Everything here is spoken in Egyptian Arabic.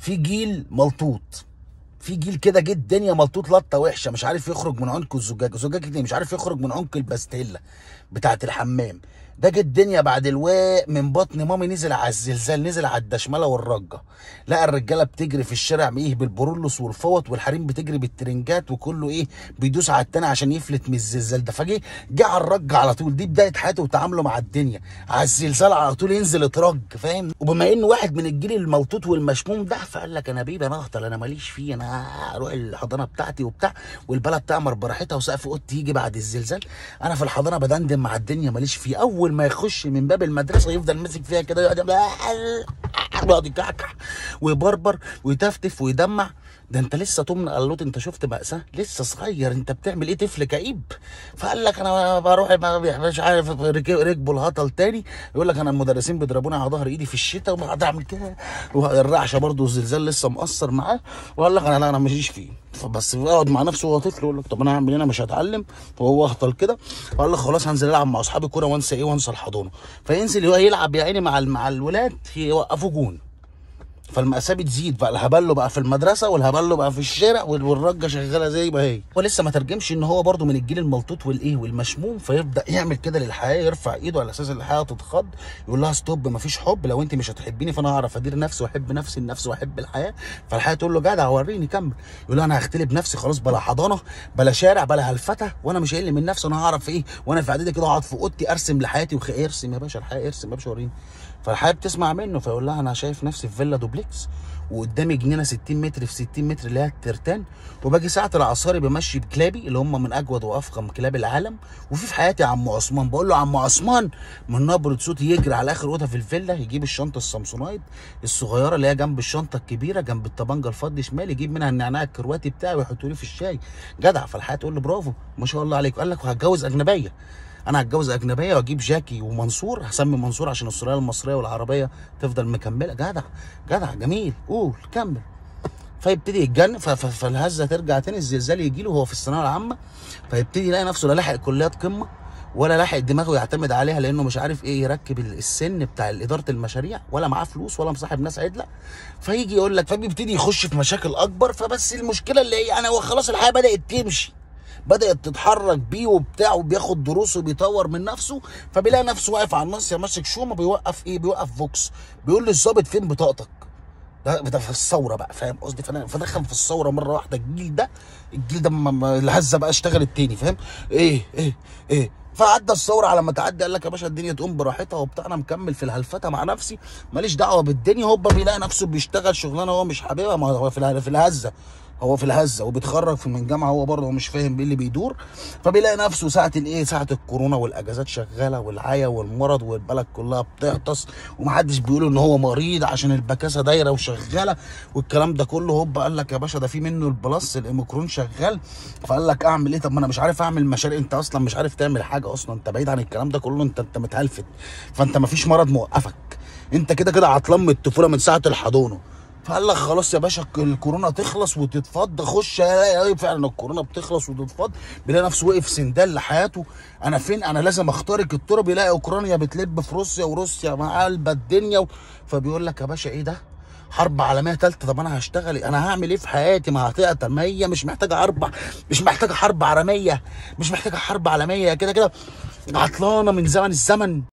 في جيل ملطوط في جيل كده جه الدنيا ملطوط لطه وحشه مش عارف يخرج من عنق الزجاج زجاجة ايه مش عارف يخرج من عنق الباستيلا بتاعت الحمام ده جه الدنيا بعد الواق من بطن مامي نزل على الزلزال نزل على الدشمله والرجه لقى الرجاله بتجري في الشارع ايه بالبرولوس والفوط والحريم بتجري بالترنجات وكله ايه بيدوس على التاني عشان يفلت من الزلزال ده فجه جه على الرج على طول دي بدايه حياته وتعامله مع الدنيا على الزلزال على طول ينزل يترج فاهم وبما انه واحد من الجيل الملطوط والمشموم ده فقال لك انا بيبي انا اهطل انا ماليش فيه انا اروح الحضانه بتاعتي وبتاع والبلد تعمر براحتها وسقف اوضتي يجي بعد الزلزال انا في الحضانه بدندن مع الدنيا ماليش فيه اول ما يخش من باب المدرسه يفضل ماسك فيها كده يقعد يقعد يكعكع ويبربر ويتفتف ويدمع ده انت لسه طمن قالوت انت شفت مأساة لسه صغير انت بتعمل ايه طفل كئيب فقال لك انا بروح ما- مش عارف ركب- ركبوا الهطل تاني يقول لك انا المدرسين بيضربوني على ظهر ايدي في الشتاء وبقعد اعمل كده والرعشه برضه الزلزال لسه مأثر معاه وقال لك انا لا انا ماليش فيه فبس يقعد مع نفسه وهو طفل يقول لك طب انا هعمل ايه انا مش هتعلم وهو اهطل كده فقال لك خلاص هنزل العب مع اصحابي كوره وانسى ايه وانسى الحضانه فينزل يلعب يا عيني مع ال- مع الولاد يوقفوا جون فالمأساة بتزيد بقى الهبله بقى في المدرسة والهبله بقى في الشارع وال- والرجة شغالة زي ما هي هو لسه ما ترجمش ان هو برضو من الجيل الملطوط والايه والمشموم فيبدأ يعمل كده للحياة يرفع ايده على اساس الحياة تتخض يقول لها ستوب مفيش حب لو انت مش هتحبيني فانا هعرف ادير نفسي واحب نفسي النفس واحب الحياة فالحياة تقول له جدع وريني كمل يقول لها انا هختلي بنفسي خلاص بلا حضانة بلا شارع بلا هلفتة وانا مش هقل من نفسي انا هعرف ايه وانا في اعدادي كده اقعد في اوضتي ارسم لحياتي وخ... ارسم يا باشا الحياة ارسم يا باشا وريني فالحياة بتسمع منه فيقول لها انا شايف نفسي في فيلا دوبلكس وقدامي جنينه 60 متر في 60 متر اللي هي الترتان وباجي ساعه العصاري بمشي بكلابي اللي هم من اجود وافخم كلاب العالم وفي في حياتي عم عثمان بقول له عم عثمان من نبره صوتي يجري على اخر اوضه في الفيلا يجيب الشنطه السامسونايد الصغيره اللي هي جنب الشنطه الكبيره جنب الطبنجه الفضي شمال يجيب منها النعناع الكرواتي بتاعي ويحطه لي في الشاي جدع فالحياه تقول له برافو ما شاء الله عليك قال لك وهتجوز اجنبيه انا هتجوز اجنبيه واجيب جاكي ومنصور هسمي منصور عشان السوريه المصريه والعربيه تفضل مكمله جدع جدع جميل قول كمل فيبتدي يتجن ف- ف- فالهزه ترجع تاني الزلزال يجي له وهو في الثانويه العامه فيبتدي يلاقي نفسه لا لاحق كليات قمه ولا لاحق دماغه يعتمد عليها لانه مش عارف ايه يركب ال- السن بتاع اداره المشاريع ولا معاه فلوس ولا مصاحب ناس عدله فيجي يقول لك فبيبتدي يخش في مشاكل اكبر فبس المشكله اللي هي انا هو خلاص الحياه بدات تمشي بدات تتحرك بيه وبتاع وبياخد دروس وبيطور من نفسه فبيلاقي نفسه واقف على الناصيه ماسك شومه بيوقف ايه بيوقف فوكس بيقول للظابط فين بطاقتك ده ده في الثوره بقى فاهم قصدي فانا فدخل في الثوره مره واحده الجيل ده الجيل ده ما- ما- الهزه بقى اشتغلت تاني فاهم ايه ايه ايه فعدى الثوره على ما تعدي قال لك يا باشا الدنيا تقوم براحتها وبتاع انا مكمل في الهلفته مع نفسي ماليش دعوه بالدنيا هوبا بيلاقي نفسه بيشتغل شغلانه هو مش حاببها ما هو في اله- في الهزه هو في الهزه وبيتخرج في من جامعه هو برضه مش فاهم ايه اللي بيدور فبيلاقي نفسه ساعه الايه ساعه الكورونا والاجازات شغاله والعيا والمرض والبلد كلها بتعطس ومحدش بيقول ان هو مريض عشان البكاسه دايره وشغاله والكلام ده كله هوب قال لك يا باشا ده في منه البلس الاوميكرون شغال فقال لك اعمل ايه طب ما انا مش عارف اعمل مشاريع انت اصلا مش عارف تعمل حاجه اصلا انت بعيد عن الكلام ده كله انت انت متهلفت فانت مفيش مرض موقفك انت كده كده عطلان من الطفوله من ساعه الحضانه فقال لك خلاص يا باشا الكورونا تخلص وتتفض خش الاقي فعلا الكورونا بتخلص وتتفض بيلاقي نفسه وقف سندال لحياته انا فين انا لازم اخترق التراب يلاقي اوكرانيا بتلب في روسيا وروسيا مع قلب الدنيا و... فبيقول لك يا باشا ايه ده حرب عالميه ثالثه طب انا هشتغل إيه؟ انا هعمل ايه في حياتي ما هتقتل ما هي مش محتاجه حرب مش محتاجه حرب عالميه مش محتاجه حرب عالميه كده كده عطلانه من زمن الزمن